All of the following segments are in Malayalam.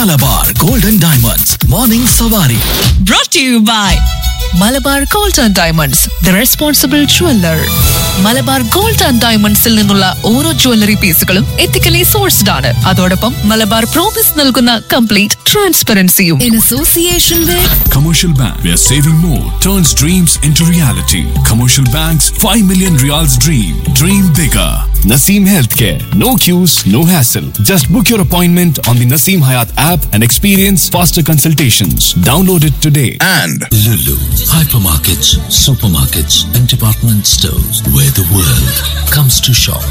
മലബാർ ഗോൾഡൻ ഡയമണ്ട്സ് മോർണിംഗ് സവാരി brought to you by Malabar gold and diamonds the responsible jeweller Malabar gold and ഡയമണ്ട്സിൽ നിന്നുള്ള ഓരോ ജ്വല്ലറി പീസുകളും എത്തിക്കലി സോഴ്സ്ഡ് ആണ് അതോടൊപ്പം മലബാർ പ്രോമിസ് നൽകുന്ന കംപ്ലീറ്റ് ട്രാൻസ്പെറൻസിയും in association with Commercial Bank, where saving more turns dreams into reality. Commercial Bank's 5 million reals dream. Dream bigger. Naseem Healthcare. No queues, no hassle. Just book your appointment on the Naseem Hayat app and experience faster consultations. Download it today. and Lulu, hypermarkets, supermarkets, and department stores where the world comes to shop.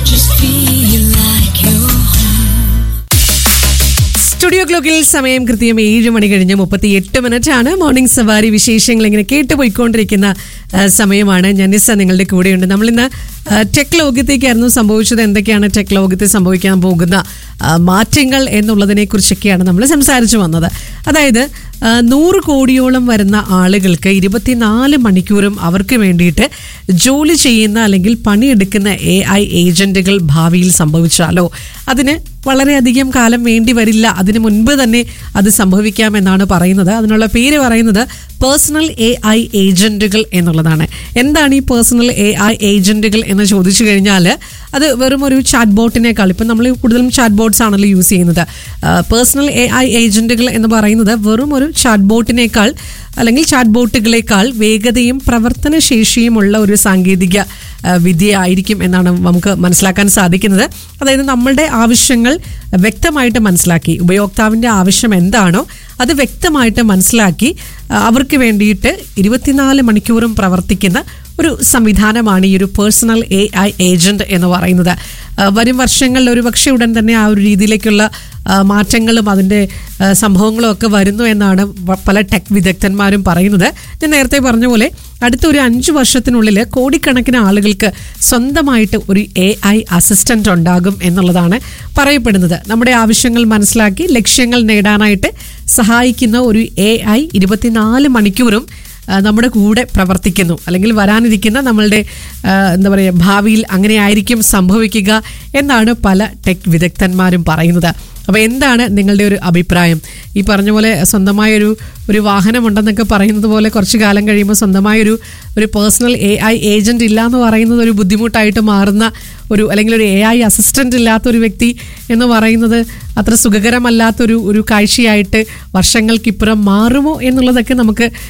Studio ക്ലോക്കിൽ സമയം കൃത്യം ഏഴ് മണി കഴിഞ്ഞ് മുപ്പത്തി എട്ട് മിനിറ്റ് ആണ് മോർണിംഗ് സവാരി വിശേഷങ്ങൾ ഇങ്ങനെ കേട്ട് പോയിക്കൊണ്ടിരിക്കുന്ന ആ, സമയമാണ് ജനിസ നിങ്ങളുടെ കൂടെയുണ്ട് നമ്മളിന്ന് ആ, ടെക് ലോകത്തേക്കായിരുന്നു സംഭവിച്ചത് എന്തൊക്കെയാണ് ടെക് ലോകത്തിൽ സംഭവിക്കാൻ പോകുന്ന ആ, മാറ്റങ്ങൾ എന്നുള്ളതിനെ കുറിച്ചൊക്കെയാണ് നമ്മൾ സംസാരിച്ചു വന്നത് അതായത് ആ, നൂറ് കോടിയോളം വരുന്ന ആളുകൾക്ക് ഇരുപത്തിനാല് മണിക്കൂറും അവർക്ക് വേണ്ടിയിട്ട് ജോലി ചെയ്യുന്ന അല്ലെങ്കിൽ പണിയെടുക്കുന്ന എ ഐ ഏജന്റുകൾ ഭാവിയിൽ സംഭവിച്ചാലോ അതിന് വളരെയധികം കാലം വേണ്ടി വരില്ല അതിന് മുൻപ് തന്നെ അത് സംഭവിക്കാമെന്നാണ് പറയുന്നത് അതിനുള്ള പേര് പറയുന്നത് പേഴ്സണൽ എ ഐ ഏജന്റുകൾ എന്നുള്ളതാണ് എന്താണ് ഈ പേഴ്സണൽ എ ഐ ഏജന്റുകൾ എന്ന് ചോദിച്ചു കഴിഞ്ഞാൽ അത് വെറും ഒരു ചാറ്റ് ബോട്ടിനേക്കാൾ ഇപ്പം നമ്മൾ കൂടുതലും ചാറ്റ് ബോട്ട്സ് ആണല്ലോ യൂസ് ചെയ്യുന്നത് പേഴ്സണൽ എ ഐ ഏജന്റുകൾ എന്ന് പറയുന്നത് വെറും ഒരു ചാറ്റ് ബോട്ടിനേക്കാൾ അല്ലെങ്കിൽ ചാറ്റ് ബോട്ടുകളേക്കാൾ വേഗതയും പ്രവർത്തനശേഷിയുമുള്ള ഒരു സാങ്കേതിക ആ, വിദ്യയായിരിക്കും എന്നാണ് നമുക്ക് മനസ്സിലാക്കാൻ സാധിക്കുന്നത് അതായത് നമ്മളുടെ ആവശ്യങ്ങൾ വ്യക്തമായിട്ട് മനസ്സിലാക്കി ഉപയോക്താവിൻ്റെ ആവശ്യം എന്താണോ അത് വ്യക്തമായിട്ട് മനസ്സിലാക്കി ആ, അവർക്ക് വേണ്ടിയിട്ട് ഇരുപത്തിനാല് മണിക്കൂറും പ്രവർത്തിക്കുന്ന ഒരു സംവിധാനമാണ് ഈ ഒരു പേഴ്സണൽ എ ഐ ഏജന്റ് എന്ന് പറയുന്നത് ആ, വരും വർഷങ്ങളിൽ ഒരു പക്ഷേ ഉടൻ തന്നെ ആ ഒരു രീതിയിലേക്കുള്ള ആ, മാറ്റങ്ങളും അതിൻ്റെ ആ, സംഭവങ്ങളും ഒക്കെ വരുന്നു എന്നാണ് വ- പല ടെക് വിദഗ്ധന്മാരും പറയുന്നത് ഞാൻ നേരത്തെ പറഞ്ഞ പോലെ അടുത്ത ഒരു അഞ്ച് വർഷത്തിനുള്ളിൽ കോടിക്കണക്കിന് ആളുകൾക്ക് സ്വന്തമായിട്ട് ഒരു എ ഐ അസിസ്റ്റന്റ് ഉണ്ടാകും എന്നുള്ളതാണ് പറയപ്പെടുന്നത് നമ്മുടെ ആവശ്യങ്ങൾ മനസ്സിലാക്കി ലക്ഷ്യങ്ങൾ നേടാനായിട്ട് സഹായിക്കുന്ന ഒരു എ ഐ ഇരുപത്തിനാല് മണിക്കൂറും ആ, നമ്മുടെ കൂടെ പ്രവർത്തിക്കുന്നു അല്ലെങ്കിൽ വരാനിരിക്കുന്ന നമ്മളുടെ ആ, എന്താ പറയുക ഭാവിയിൽ അങ്ങനെ ആയിരിക്കും സംഭവിക്കുക എന്നാണ് പല ടെക് വിദഗ്ധന്മാരും പറയുന്നത് അപ്പോൾ എന്താണ് നിങ്ങളുടെ ഒരു അഭിപ്രായം ഈ പറഞ്ഞ പോലെ സ്വന്തമായൊരു ഒരു വാഹനമുണ്ടെന്നൊക്കെ പറയുന്നത് പോലെ കുറച്ച് കാലം കഴിയുമ്പോൾ സ്വന്തമായൊരു ഒരു പേഴ്സണൽ എ ഐ ഏജന്റ് ഇല്ല എന്ന് പറയുന്നത് ഒരു ബുദ്ധിമുട്ടായിട്ട് മാറുന്ന ഒരു അല്ലെങ്കിൽ ഒരു എ ഐ അസിസ്റ്റന്റ് ഇല്ലാത്ത ഒരു വ്യക്തി എന്ന് പറയുന്നത് അത്ര സുഖകരമല്ലാത്തൊരു ഒരു കാഴ്ചയായിട്ട് വർഷങ്ങൾക്കിപ്പുറം മാറുമോ എന്നുള്ളതൊക്കെ നമുക്ക്